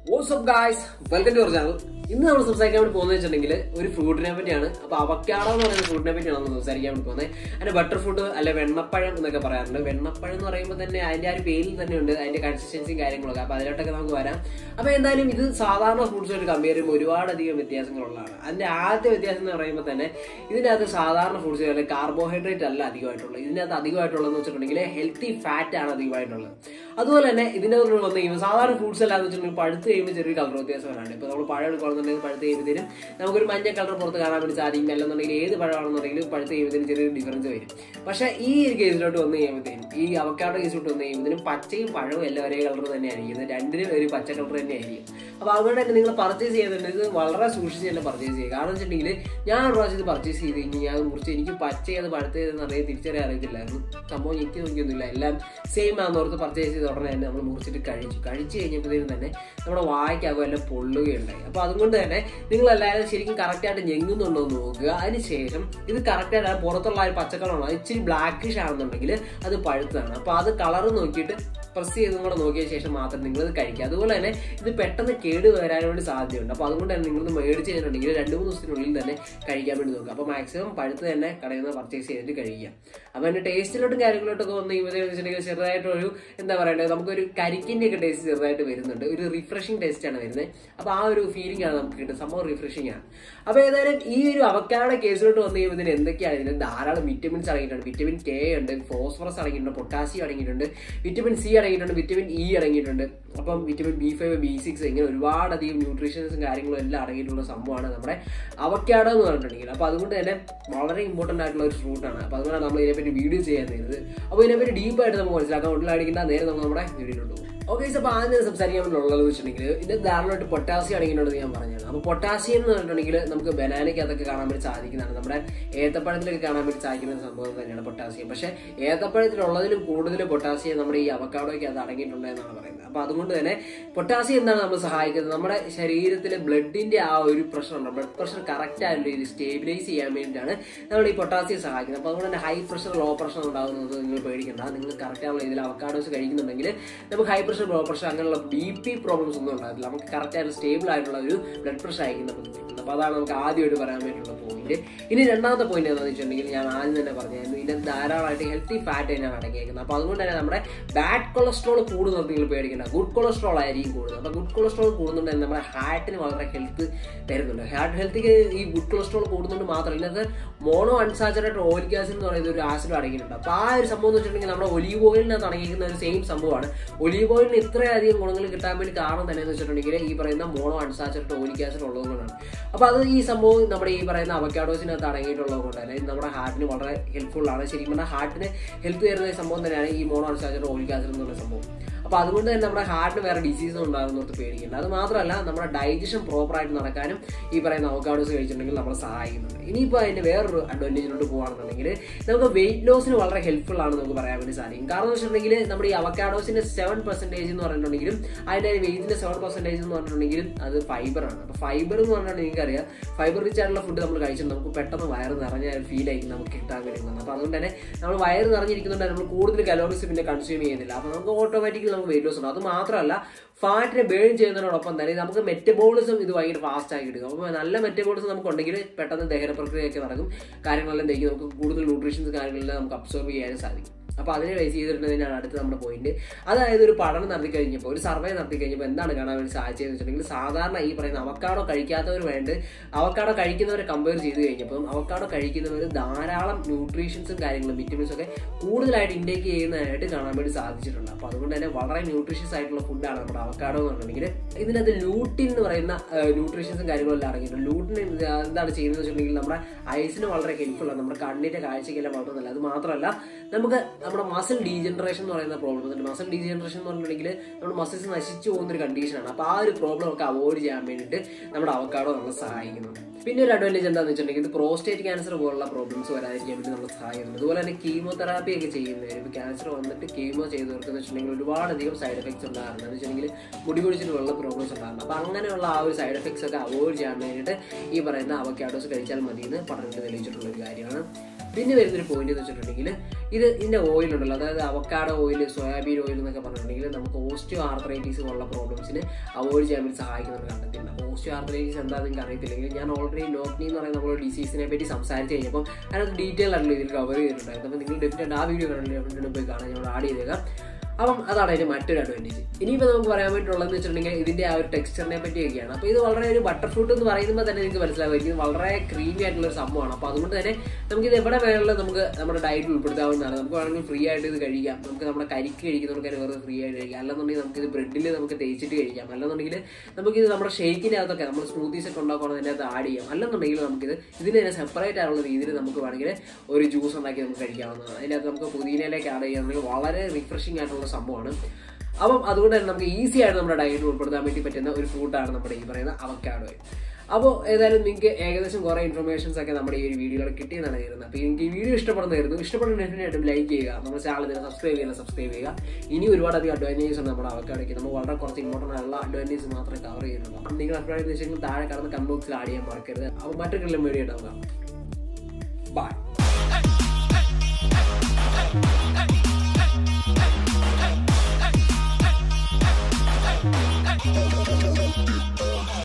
WhatsApp guys welcome to our channel ഇന്ന് നമ്മൾ സംസാരിക്കാൻ വേണ്ടി പോകുന്നത് വെച്ചിട്ടുണ്ടെങ്കിൽ ഒരു ഫ്രൂട്ടിനെ പറ്റിയാണ് അപ്പൊ അവക്കാടോ എന്ന് പറയുന്ന ഫ്രൂട്ടിനെ പറ്റിയാണ് നമ്മൾ സംസാരിക്കാൻ വേണ്ടി പോകുന്നത് അതിന്റെ ബട്ടർ ഫ്രൂട്ട് അല്ലെ വെണ്ണപ്പഴം എന്നൊക്കെ പറയാറുണ്ട് വെണ്ണപ്പഴം എന്ന് പറയുമ്പോൾ തന്നെ അതിന്റെ ആ ഒരു പേരിൽ തന്നെ ഉണ്ട് അതിന്റെ കൺസിസ്റ്റൻസിയും കാര്യങ്ങളൊക്കെ അപ്പൊ അതിലോട്ടൊക്കെ നമുക്ക് വരാം അപ്പൊ എന്തായാലും ഇത് സാധാരണ ഫ്രൂട്ട്സുമായിട്ട് കമ്പയർ ചെയ്യുമ്പോൾ ഒരുപാടധികം വ്യത്യാസങ്ങളുള്ളതാണ് അതിന്റെ ആദ്യത്തെ വ്യത്യാസം എന്ന് പറയുമ്പോൾ തന്നെ ഇതിനകത്ത് സാധാരണ ഫ്രൂട്ട്സ് പോലെ കാർബോഹൈഡ്രേറ്റ് അല്ല അധികമായിട്ടുള്ളത് ഇതിനകത്ത് അധികമായിട്ടുള്ളതെന്ന് വെച്ചിട്ടുണ്ടെങ്കിൽ ഹെൽത്തി ഫാറ്റ് ആണ് അധികമായിട്ടുള്ളത് അതുപോലെ തന്നെ ഇതിന്റെ ഉള്ളിൽ വന്ന് കഴിയുമ്പോൾ സാധാരണ ഫ്രൂട്ട്സ് എല്ലാം എന്ന് വെച്ചിട്ടുണ്ടെങ്കിൽ പഴുത്ത് കഴിയുമ്പോൾ ചെറിയ കളർ വ്യത്യാസം വരാണ്ട് ഇപ്പൊ നമ്മൾ പഴം എടുക്കുകയാണെന്നുണ്ടെങ്കിൽ പഴുത്ത് കഴിയുമ്പോഴത്തേനും നമുക്കൊരു മഞ്ഞ കളർ പുറത്ത് കാണാൻ വേണ്ടി സാധിക്കും അല്ലെന്നുണ്ടെങ്കിൽ ഏത് പഴമാണെന്നുണ്ടെങ്കിലും പഴുത്ത് കഴിയുമ്പോഴത്തേനും ചെറിയൊരു ഡിഫറൻസ് വരും പക്ഷേ ഈ ഒരു കേസിലോട്ട് വന്ന് കഴിയുമ്പോഴത്തേനും ഈ അവക്കാട് കേസിലോട്ട് വന്ന് കഴിയുമ്പോഴത്തേനും പച്ചയും പഴവും എല്ലാം ഒരേ കളർ തന്നെയായിരിക്കും ഇത് രണ്ടിനും ഒരു പച്ച കളർ തന്നെയായിരിക്കും അപ്പോൾ അതുകൊണ്ട് തന്നെ നിങ്ങൾ പർച്ചേസ് ചെയ്യുന്നുണ്ടെങ്കിൽ ഇത് വളരെ സൂക്ഷിച്ച് തന്നെ പർച്ചേസ് ചെയ്യുക കാരണം വെച്ചിട്ടുണ്ടെങ്കിൽ ഞാൻ ഒരു പ്രാവശ്യം ഇത് പർച്ചേസ് ചെയ്ത് കഴിഞ്ഞ് ഞാൻ മുറിച്ച് എനിക്ക് പച്ചയത് പഴുത്തതെന്ന് അറിയാൻ തിരിച്ചറിയാൻ അറിയത്തില്ലായിരുന്നു സംഭവം എനിക്ക് നോക്കിയൊന്നുമില്ല എല്ലാം സെയിം ആണെന്നോർത്ത് പർച്ചേസ് ചെയ്ത ഉടനെ തന്നെ നമ്മൾ മുറിച്ചിട്ട് കഴിച്ചു കഴിച്ചു കഴിഞ്ഞപ്പോഴത്തേനും തന്നെ നമ്മുടെ വായ്ക്കാകും എല്ലാം പൊള്ളുകയുണ്ടായി അപ്പോൾ അതുകൊണ്ട് തന്നെ നിങ്ങൾ എല്ലാവരും ശരിക്കും കറക്റ്റായിട്ട് ഞെങ്ങുന്നുണ്ടോ എന്ന് നോക്കുക അതിനുശേഷം ഇത് കറക്റ്റായിട്ട് ആ പുറത്തുള്ള ആ ഒരു പച്ചക്കളറാണ് ഇച്ചിരി ബ്ലാക്കിഷ് ആണെന്നുണ്ടെങ്കിൽ അത് പഴുത്തതാണ് അപ്പോൾ അത് കളർ നോക്കിയിട്ട് പ്രസ് ചെയ്തും കൂടെ നോക്കിയ ശേഷം മാത്രം നിങ്ങൾ ഇത് കഴിക്കുക അതുപോലെ തന്നെ ഇത് പെട്ടെന്ന് കേട് വരാൻ വേണ്ടി സാധ്യതയുണ്ട് അപ്പോൾ അതുകൊണ്ട് തന്നെ നിങ്ങൾ മേടിച്ച് കഴിഞ്ഞിട്ടുണ്ടെങ്കിൽ രണ്ട് മൂന്ന് ദിവസത്തിനുള്ളിൽ തന്നെ കഴിക്കാൻ വേണ്ടി നോക്കുക അപ്പോൾ മാക്സിമം പഴുത്ത് തന്നെ കടയിൽ നിന്ന് പർച്ചേസ് ചെയ്തിട്ട് കഴിക്കുക അപ്പോൾ അതിന്റെ ടേസ്റ്റിലോട്ടും കാര്യങ്ങളിലോട്ടൊക്കെ വന്ന് കഴിയുമ്പോഴത്തേക്ക് ചെറുതായിട്ടൊരു എന്താ പറയണ്ടത് നമുക്കൊരു കരിക്കിന്റെ ഒക്കെ ടേസ്റ്റ് ചെറുതായിട്ട് വരുന്നുണ്ട് ഒരു റിഫ്രഷിംഗ് ടേസ്റ്റ് ആണ് വരുന്നത് അപ്പോൾ ആ ഒരു ഫീലിംഗ് ആണ് നമുക്ക് കിട്ടുന്നത് സംഭവം റിഫ്രഷിംഗ് ആണ് അപ്പോൾ ഏതായാലും ഈ ഒരു അവക്കാടെ കേസിലോട്ട് വന്ന് കഴിയുമ്പോൾ ഇതിന് എന്തൊക്കെയാണ് ഇതിന് ധാരാളം വിറ്റമിൻസ് അടങ്ങിയിട്ടുണ്ട് വിറ്റമിൻ കെ ഉണ്ട് ഫോസ്ഫറസ് അടങ്ങിയിട്ടുണ്ട് പൊട്ടാസ്യം അടങ്ങിയിട്ടുണ്ട് വിറ്റമിൻ സി അടങ്ങിയിട്ടുണ്ട് വിറ്റമിൻ ഇ അടങ്ങിയിട്ടുണ്ട് അപ്പം vitamin B five B six ഇങ്ങനെ ഒരുപാടധികം ന്യൂട്രീഷൻസും കാര്യങ്ങളും എല്ലാം അടങ്ങിയിട്ടുള്ള സംഭവമാണ് നമ്മുടെ അവക്കാടോ എന്ന് പറഞ്ഞിട്ടുണ്ടെങ്കിൽ അപ്പോൾ അതുകൊണ്ട് തന്നെ വളരെ ഇമ്പോർട്ടൻ്റ് ആയിട്ടുള്ള ഒരു ഫ്രൂട്ടാണ് അപ്പോൾ അതുകൊണ്ടാണ് നമ്മൾ ഇതിനെപ്പറ്റി വീഡിയോ ചെയ്യാൻ നേരുന്നത് അപ്പോൾ ഇതിനെപ്പറ്റി ഡീപ്പായിട്ട് നമുക്ക് മനസ്സിലാക്കാൻ ഉള്ളിലടിക്കേണ്ട നേരെ നമുക്ക് നമ്മുടെ വീഡിയോയിലോട്ട് പോകും ഓക്കെ അപ്പോൾ ആദ്യം സംസാരിക്കാൻ വേണ്ടിയുള്ളത് വെച്ചിട്ടുണ്ടെങ്കിൽ ഇത് ധാരാളമായിട്ട് പൊട്ടാസ്യം അടങ്ങിയിട്ടുണ്ടെന്ന് ഞാൻ പറഞ്ഞത് അപ്പോൾ പൊട്ടാസ്യം എന്ന് പറഞ്ഞിട്ടുണ്ടെങ്കിൽ നമുക്ക് ബനാനയ്ക്ക് അതൊക്കെ കാണാൻ വേണ്ടി സാധിക്കുന്നതാണ് നമ്മുടെ ഏത്തപ്പഴത്തിലൊക്കെ കാണാൻ വേണ്ടി സാധിക്കുന്ന ഒരു സംഭവം തന്നെയാണ് പൊട്ടാസ്യം പക്ഷേ ഏത്തപ്പഴത്തിലുള്ളതിലും കൂടുതൽ പൊട്ടാസ്യം നമ്മുടെ ഈ അവക്കാടോയ്ക്ക് അത് അടങ്ങിയിട്ടുണ്ട് എന്നാണ് പറയുന്നത് അപ്പോൾ അതുകൊണ്ട് തന്നെ പൊട്ടാസ്യം എന്താണ് നമ്മൾ സഹായിക്കുന്നത് നമ്മുടെ ശരീരത്തിലെ ബ്ലഡിന്റെ ആ ഒരു പ്രഷർ ഉണ്ട് ബ്ലഡ് പ്രഷർ കറക്റ്റ് ആയിട്ടുള്ള രീതിയിൽ സ്റ്റേബിലൈസ് ചെയ്യാൻ വേണ്ടിയിട്ടാണ് നമ്മൾ ഈ പൊട്ടാസ്യം സഹായിക്കുന്നത് അപ്പോൾ അതുകൊണ്ട് തന്നെ ഹൈ പ്രഷർ ലോ പ്രഷർ ഉണ്ടാകുന്നത് നിങ്ങൾ പേടിക്കേണ്ട നിങ്ങൾ കറക്റ്റ് ആയിട്ടുള്ള രീതിയിൽ അവക്കാഡോസ് കഴിക്കുന്നുണ്ടെങ്കിൽ നമുക്ക് ഹൈ പ്രഷർ ലോ പ്രഷർ അങ്ങനെയുള്ള ബി പി പ്രോബ്ലംസ് ഒന്നും ഉണ്ടാകില്ല നമുക്ക് കറക്റ്റ് ആയിട്ട് സ്റ്റേബിൾ ആയിട്ടുള്ള ഒരു ബ്ലഡ് പ്രഷർ ആയിരിക്കും നമുക്ക് കിട്ടുന്നത് അപ്പോൾ അതാണ് നമുക്ക് ആദ്യമായിട്ട് പറയാൻ വേണ്ടിയിട്ടുള്ള പോയിന്റ് ഇനി രണ്ടാമത്തെ പോയിന്റ് എന്താണെന്ന് വെച്ചിട്ടുണ്ടെങ്കിൽ ഞാൻ ആദ്യം തന്നെ പറഞ്ഞായിരുന്നു ഇതിന് ധാരാളമായിട്ട് ഹെൽത്തി ഫാറ്റ് തന്നെയാണ് അടങ്ങിയേക്കുന്നത് അപ്പോൾ അതുകൊണ്ട് തന്നെ നമ്മുടെ ബാഡ് കൊളസ്ട്രോൾ കൂടുന്നത് നിങ്ങൾ പേടിക്കേണ്ട ഗുഡ് കൊളസ്ട്രോൾ ആയിരിക്കും കൂടുന്നത് അപ്പോൾ ഗുഡ് കൊളസ്ട്രോൾ കൂടുന്നുണ്ട് നമ്മുടെ ഹാർട്ടിന് വളരെ ഹെൽത്ത് തരുന്നുണ്ട് ഹാർട്ട് ഹെൽത്തിക്ക് ഈ ഗുഡ് കൊളസ്ട്രോൾ കൂടുന്നുണ്ട് മാത്രമല്ല ഇതിനകത്ത് മോണോ അൺസാച്ചുറേറ്റഡ് ഓയിലിക് ആസിഡ് എന്ന് പറയുന്ന ഒരു ആസിഡ് അടങ്ങിയിട്ടുണ്ട് അപ്പോൾ ആ ഒരു സംഭവം എന്ന് വെച്ചിട്ടുണ്ടെങ്കിൽ നമ്മുടെ ഒലീവ് ഓയിലിനകത്ത് അടങ്ങിയിരിക്കുന്ന ഒരു സെയിം സംഭവമാണ് ഒലീവ് ഓയിലിന് ഇത്രയധികം ഗുണങ്ങൾ കിട്ടാൻ വേണ്ടി കാരണം തന്നെ എന്ന് വെച്ചിട്ടുണ്ടെങ്കിൽ ഈ പറയുന്ന മോണോ അൺസാച്ചുറേറ്റഡ് ഓയിലിക് ആസിഡ് ഉള്ളതുകൊണ്ടാണ് അപ്പോൾ അത് ഈ സംഭവം നമ്മുടെ ഈ പറയുന്ന അവക്കാഡോസിനകത്ത് അടങ്ങിയിട്ടുള്ളത് കൊണ്ട് തന്നെ ഇത് നമ്മുടെ ഹാർട്ടിന് വളരെ ഹെൽപ്ഫുൾ ആണ് ശരിക്കും പറഞ്ഞാൽ ഹാർട്ടിന് ഹെൽത്ത് തരുന്ന ഒരു സംഭവം തന്നെയാണ് ഈ മോണോ അൺസാച്ചുറേറ്റഡ് ഓയിലിക് ആസിഡ് എന്ന് പറയുന്ന സംഭവം അപ്പോൾ അതുകൊണ്ട് തന്നെ നമ്മുടെ ഹാർട്ടിന് വേറെ ഡിസീസ് ഉണ്ടാകുന്നോർത്ത് പേടിക്കേണ്ട അത് മാത്രമല്ല നമ്മുടെ ഡൈജഷൻ പ്രോപ്പറായിട്ട് നടക്കാനും ഈ പറയുന്ന അവക്കാഡോസ് കഴിച്ചിട്ടുണ്ടെങ്കിൽ നമ്മളെ സഹായിക്കുന്നുണ്ട് ഇനിയിപ്പോൾ അതിൻ്റെ വേറൊരു അഡ്വാൻറ്റേജിലോട്ട് പോകുകയാണെന്നുണ്ടെങ്കിൽ നമുക്ക് വെയിറ്റ് ലോസിന് വളരെ ഹെൽപ്ഫുൾ ആണെന്ന് നമുക്ക് പറയാൻ വേണ്ടി സാധിക്കും കാരണം എന്ന് വെച്ചിട്ടുണ്ടെങ്കിൽ നമ്മുടെ ഈ അവക്കാഡോസിന്റെ സെവൻ പെർസെൻറ്റേജ് എന്ന് പറഞ്ഞിട്ടുണ്ടെങ്കിലും അതിൻ്റെ വെയിറ്റിന്റെ സെവൻ പെർസെൻറ്റേജ് എന്ന് പറഞ്ഞിട്ടുണ്ടെങ്കിലും അത് ഫൈബറാണ് അപ്പോൾ ഫൈബർ എന്ന് പറഞ്ഞാൽ നിങ്ങൾക്കറിയാം ഫൈബർ റിച്ച് ആയിട്ടുള്ള ഫുഡ് നമ്മൾ കഴിച്ചിട്ട് നമുക്ക് പെട്ടെന്ന് വയറ് നിറഞ്ഞ ഒരു ഫീൽ ആയിരിക്കും നമുക്ക് കിട്ടാൻ കഴിയുന്നത് അപ്പോൾ അതുകൊണ്ട് തന്നെ നമ്മൾ വയറ് നിറഞ്ഞിരിക്കുന്നുണ്ട് നമ്മൾ കൂടുതൽ കലോറീസ് പിന്നെ കൺസ്യൂം ചെയ്യുന്നില്ല അപ്പോൾ നമുക്ക് ഓട്ടോമാറ്റിക്കലി നമുക്ക് വെയിറ്റ് ലോസ് ഉണ്ട് അത് മാത്രമല്ല ഫാറ്റിനെ ബേൺ ചെയ്യുന്നതിനോടൊപ്പം തന്നെ നമുക്ക് മെറ്റബോളിസം ഇത് ഭയങ്കര ഫാസ്റ്റ് ആക്കി എടുക്കും അപ്പോൾ നല്ല മെറ്റബോളിസം നമുക്ക് ഉണ്ടെങ്കിൽ പെട്ടെന്ന് ദഹന പ്രക്രിയയൊക്കെ നടക്കും കാര്യങ്ങളെല്ലാം തേക്കും നമുക്ക് കൂടുതൽ ന്യൂട്രീഷൻസ് കാര്യങ്ങളെല്ലാം നമുക്ക് അബ്സോർബ് ചെയ്യാനും സാധിക്കും അപ്പോൾ അതിനെ ബേസ് ചെയ്തിട്ടുള്ളതിനാണ് അടുത്ത നമ്മുടെ പോയിന്റ് അതായത് ഒരു പഠനം നടത്തി കഴിഞ്ഞപ്പോൾ ഒരു സർവേ നടത്തി കഴിഞ്ഞപ്പോൾ എന്താണ് കാണാൻ വേണ്ടി സാധിച്ചതെന്ന് വെച്ചിട്ടുണ്ടെങ്കിൽ സാധാരണ ഈ പറയുന്ന അവക്കാടോ കഴിക്കാത്തവർ വേണ്ട അവക്കാടോ കഴിക്കുന്നവരെ കമ്പയർ ചെയ്ത് കഴിഞ്ഞപ്പോൾ അവക്കാടോ കഴിക്കുന്നവർ ധാരാളം ന്യൂട്രീഷൻസും കാര്യങ്ങളും വിറ്റമിൻസും ഒക്കെ കൂടുതലായിട്ട് ഇൻടേക്ക് ചെയ്യുന്നതായിട്ട് കാണാൻ വേണ്ടി സാധിച്ചിട്ടുണ്ട് അപ്പോൾ അതുകൊണ്ട് തന്നെ വളരെ ന്യൂട്രീഷ്യസ് ആയിട്ടുള്ള ഫുഡാണ് നമ്മുടെ അവക്കാടോ എന്ന് പറഞ്ഞിട്ടുണ്ടെങ്കിൽ ഇതിനകത്ത് ലൂട്ടിൻ എന്ന് പറയുന്ന ന്യൂട്രീഷൻസും കാര്യങ്ങളും എല്ലാം അടങ്ങിയിട്ടുണ്ട് ലൂട്ടിൻ എന്താണ് ചെയ്യുന്നത് വെച്ചിട്ടുണ്ടെങ്കിൽ നമ്മുടെ ഐസിന് വളരെ ഹെൽപ്ഫുൾ ആണ് നമ്മുടെ കണ്ണിന്റെ കാഴ്ചയ്ക്കെല്ലാം വളരെ നല്ലത് അത് മാത്രമല്ല നമുക്ക് നമ്മുടെ മസിൽ ഡീജനറേഷൻ എന്ന് പറയുന്ന പ്രോബ്ലം ഉണ്ട് മസിൽ ഡീജനറേഷൻ എന്ന് പറഞ്ഞിട്ടുണ്ടെങ്കിൽ നമ്മുടെ മസിൽസ് നശിച്ചു പോകുന്ന ഒരു കണ്ടീഷനാണ് അപ്പോൾ ആ ഒരു പ്രോബ്ലം ഒക്കെ അവോയ്ഡ് ചെയ്യാൻ വേണ്ടിയിട്ട് നമ്മുടെ അവക്കാടോ നമ്മളെ സഹായിക്കുന്നുണ്ട് പിന്നെ ഒരു അഡ്വാൻറ്റേജ് എന്താണെന്ന് വെച്ചിട്ടുണ്ടെങ്കിൽ ഇത് പ്രോസ്റ്റേറ്റ് ക്യാൻസർ പോലുള്ള പ്രോബ്ലംസ് വരാതിരിക്കാൻ വേണ്ടി നമ്മൾ സഹായിക്കുന്നുണ്ട് അതുപോലെ തന്നെ കീമോതെറാപ്പി ഒക്കെ ചെയ്യുന്നവർ ഇപ്പോൾ ക്യാൻസർ വന്നിട്ട് കീമോ ചെയ്തവർക്ക് എന്ന് വെച്ചിട്ടുണ്ടെങ്കിൽ ഒരുപാടധികം സൈഡ് എഫക്ട്സ് ഉണ്ടാകാറുണ്ട് എന്ന് വെച്ചിട്ടുണ്ടെങ്കിൽ മുടി കൊഴിച്ചിട്ട് വെള്ള പ്രോബ്ലംസ് ഉണ്ടാകുന്നുണ്ട് അപ്പോൾ അങ്ങനെയുള്ള ആ ഒരു സൈഡ് എഫക്ട്സ് ഒക്കെ അവോയ്ഡ് ചെയ്യാൻ വേണ്ടിയിട്ട് ഈ പറയുന്ന അവക്കാഡോസ് കഴിച്ചാൽ മതി എന്ന് പഠനത്തിൽ തെളിയിച്ചിട്ടുള്ള ഒരു കാര്യമാണ് പിന്നെ വരുന്നൊരു പോയിന്റ് എന്ന് വെച്ചിട്ടുണ്ടെങ്കിൽ ഇത് ഇതിന്റെ ഓയിൽ ഉണ്ടല്ലോ അതായത് അവക്കാടോ ഓയിൽ സോയാബീൻ ഓയിൽ എന്നൊക്കെ പറഞ്ഞിട്ടുണ്ടെങ്കിൽ നമുക്ക് ഓസ്റ്റിയോ ആർത്രൈറ്റീസ് പോലുള്ള പ്രോബ്ലംസിന് അവോയ്ഡ് ചെയ്യാൻ വേണ്ടി സഹായിക്കുന്നുണ്ട് കണ്ടെത്തിയിട്ടുണ്ട് അപ്പോൾ ഓസ്റ്റിയോ ആർത്രൈറ്റീസ് എന്താണെന്ന് നിങ്ങൾക്ക് അറിയത്തില്ലെങ്കിൽ ഞാൻ ഓൾറെഡി നോക്നി എന്ന് പറയുന്ന നമ്മുടെ ഡിസീസിനെ പറ്റി സംസാരിച്ച് കഴിഞ്ഞപ്പോൾ അതിനകത്ത് ഡീറ്റെയിൽ ആയിട്ടുള്ള ഇതിൽ കവർ ചെയ്തിട്ടുണ്ടായിരുന്നു അപ്പോൾ നിങ്ങൾ ഡെഫിനറ്റ് ആ വീഡിയോ കണ്ടിട്ട് പോയി കാണാൻ ഞങ്ങൾ ആഡ് ചെയ്തേക്കാം അപ്പം അതാണ് അതിന്റെ മറ്റൊരു അഡ്വാൻറ്റേജ് ഇനിയിപ്പോൾ നമുക്ക് പറയാൻ വേണ്ടിയിട്ടുള്ളതെന്ന് വെച്ചിട്ടുണ്ടെങ്കിൽ ഇതിന്റെ ആ ഒരു ടെക്സ്ചറിനെ പറ്റിയൊക്കെയാണ് അപ്പോൾ ഇത് വളരെ ഒരു ബട്ടർ ഫ്രൂട്ട് എന്ന് പറയുമ്പോൾ തന്നെ നിങ്ങൾക്ക് മനസ്സിലാവുമായിരിക്കും ഇത് വളരെ ക്രീമി ആയിട്ടുള്ള ഒരു സംഭവമാണ് അപ്പോൾ അതുകൊണ്ട് തന്നെ നമുക്ക് ഇത് എവിടെ വേണമെങ്കിലും നമുക്ക് നമ്മുടെ ഡയറ്റിൽ ഉൾപ്പെടുത്താവുന്നതാണ് നമുക്ക് വേണമെങ്കിൽ ഫ്രീ ആയിട്ട് ഇത് കഴിക്കാം നമുക്ക് നമ്മുടെ കരിക്ക് കഴിക്കുന്നവർക്ക് തന്നെ വെറുതെ ഫ്രീ ആയിട്ട് കഴിക്കാം അല്ലെന്നുണ്ടെങ്കിൽ നമുക്ക് ഇത് ബ്രെഡിൽ നമുക്ക് തേച്ചിട്ട് കഴിക്കാം അല്ലെന്നുണ്ടെങ്കിൽ നമുക്ക് ഇത് നമ്മുടെ ഷേക്കിനകത്തൊക്കെ നമ്മൾ സ്മൂത്തീസ് ഒക്കെ ഉണ്ടാക്കുകയാണെങ്കിൽ അതിനകത്ത് ആഡ് ചെയ്യാം അല്ലെന്നുണ്ടെങ്കിൽ നമുക്കിത് ഇതിന് തന്നെ സെപ്പറേറ്റ് ആയിട്ടുള്ള രീതിയിൽ നമുക്ക് വേണമെങ്കിൽ ഒരു ജ്യൂസ് ഉണ്ടാക്കി നമുക്ക് കഴിക്കാവുന്നതാണ് അതിനകത്ത് നമുക്ക് പുതിനയിലേക്ക് ആഡ് ചെയ്യാമെങ്കിൽ വളരെ റിഫ്രഷിംഗ് ആയിട്ടുള്ള സംഭവമാണ് അപ്പം അതുകൊണ്ട് തന്നെ നമുക്ക് ഈസി ആയിട്ട് നമ്മുടെ ഡയറ്റിൽ ഉൾപ്പെടുത്താൻ വേണ്ടി പറ്റുന്ന ഒരു ഫ്രൂട്ടാണ് നമ്മുടെ ഈ പറയുന്ന അവക്കാഡോ അപ്പോൾ ഏതായാലും നിങ്ങൾക്ക് ഏകദേശം കുറേ ഇൻഫർമേഷൻസ് ഒക്കെ നമ്മുടെ ഈ ഒരു വീഡിയോയിൽ കിട്ടിയെന്നാണ് കരുതുന്നത് അപ്പോൾ എനിക്ക് ഈ വീഡിയോ ഇഷ്ടപ്പെടുന്നതായിരുന്നു ഇഷ്ടപ്പെടുന്ന ഡെഫിനായിട്ടും ലൈക്ക് ചെയ്യുക നമ്മുടെ ചാനൽ തന്നെ സബ്സ്ക്രൈബ് ചെയ്യുക സബ്സ്ക്രൈബ് ചെയ്യുക ഇനി ഒരുപാടധികം അഡ്വാൻറ്റേജസ് ഉണ്ട് നമ്മുടെ അവക്കാടേക്ക് നമ്മൾ വളരെ കുറച്ച് ഇമ്പോർട്ടൻ്റ് ആയിട്ടുള്ള അഡ്വാൻറ്റേജസ് മാത്രമേ കവർ ചെയ്യുന്നുള്ളൂ അപ്പം നിങ്ങൾ അഭിപ്രായം വെച്ചെങ്കിൽ താഴെ കടന്ന് കമന്റ് ബോക്സിൽ ആഡ് ചെയ്യാൻ മറക്കരുത് അപ്പോൾ മറ്റൊരു വീഡിയോ ഉണ്ടാവുക ബൈ